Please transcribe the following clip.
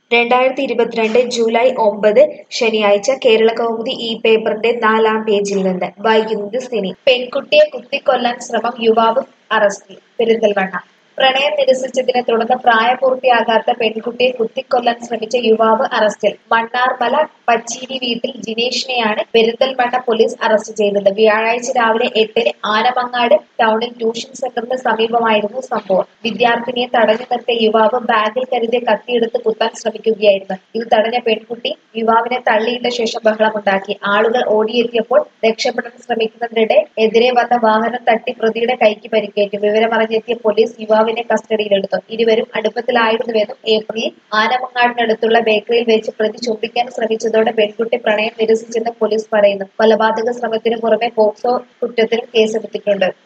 രണ്ടായിരത്തി ഇരുപത്തിരണ്ട് ജൂലൈ ഒമ്പത് ശനിയാഴ്ച കേരളകൗമുദി ഈ പേപ്പറിന്റെ നാലാം പേജിൽ നിന്ന് വായിക്കുന്നത് സിനി പെൺകുട്ടിയെ കുത്തിക്കൊല്ലാൻ ശ്രമം യുവാവ് അറസ്റ്റിൽ പെരിന്തൽമണ്ണ പ്രണയം നിരസിച്ചതിനെ തുടർന്ന് പ്രായപൂർത്തിയാകാത്ത പെൺകുട്ടിയെ കുത്തിക്കൊല്ലാൻ ശ്രമിച്ച യുവാവ് അറസ്റ്റിൽ മണ്ണാർമല പച്ചീരി വീട്ടിൽ ജിനേഷിനെയാണ് പെരിന്തൽമണ്ണ പോലീസ് അറസ്റ്റ് ചെയ്തത് വ്യാഴാഴ്ച രാവിലെ എട്ടിന് ആനമങ്ങാട് ടൗണിൽ ട്യൂഷൻ സെന്ററിന് സമീപമായിരുന്നു സംഭവം വിദ്യാർത്ഥിനിയെ തടഞ്ഞു നിർത്തിയ യുവാവ് ബാഗിൽ കരുതിയ കത്തിയെടുത്ത് കുത്താൻ ശ്രമിക്കുകയായിരുന്നു ഇത് തടഞ്ഞ പെൺകുട്ടി യുവാവിനെ തള്ളിയിട്ട ശേഷം ബഹളമുണ്ടാക്കി ആളുകൾ ഓടിയെത്തിയപ്പോൾ രക്ഷപ്പെടാൻ ശ്രമിക്കുന്നതിനിടെ എതിരെ വന്ന വാഹനം തട്ടി പ്രതിയുടെ കൈക്ക് പരിക്കേറ്റു വിവരമറിഞ്ഞെത്തിയ പോലീസ് യുവാവിനെ കസ്റ്റഡിയിലെടുത്തു ഇരുവരും അടുപ്പത്തിലായിരുന്നുവെന്നും ഏപ്രിലിൽ ആനമങ്ങാടിനടുത്തുള്ള ബേക്കറിയിൽ വെച്ച് പ്രതി ചുംബിക്കാൻ ശ്രമിച്ചതോടെ പെൺകുട്ടി പ്രണയം നിരസിച്ചെന്ന് പോലീസ് പറയുന്നു കൊലപാതക ശ്രമത്തിനു പുറമെ പോക്സോ കുറ്റത്തിനും കേസെടുത്തിട്ടുണ്ട്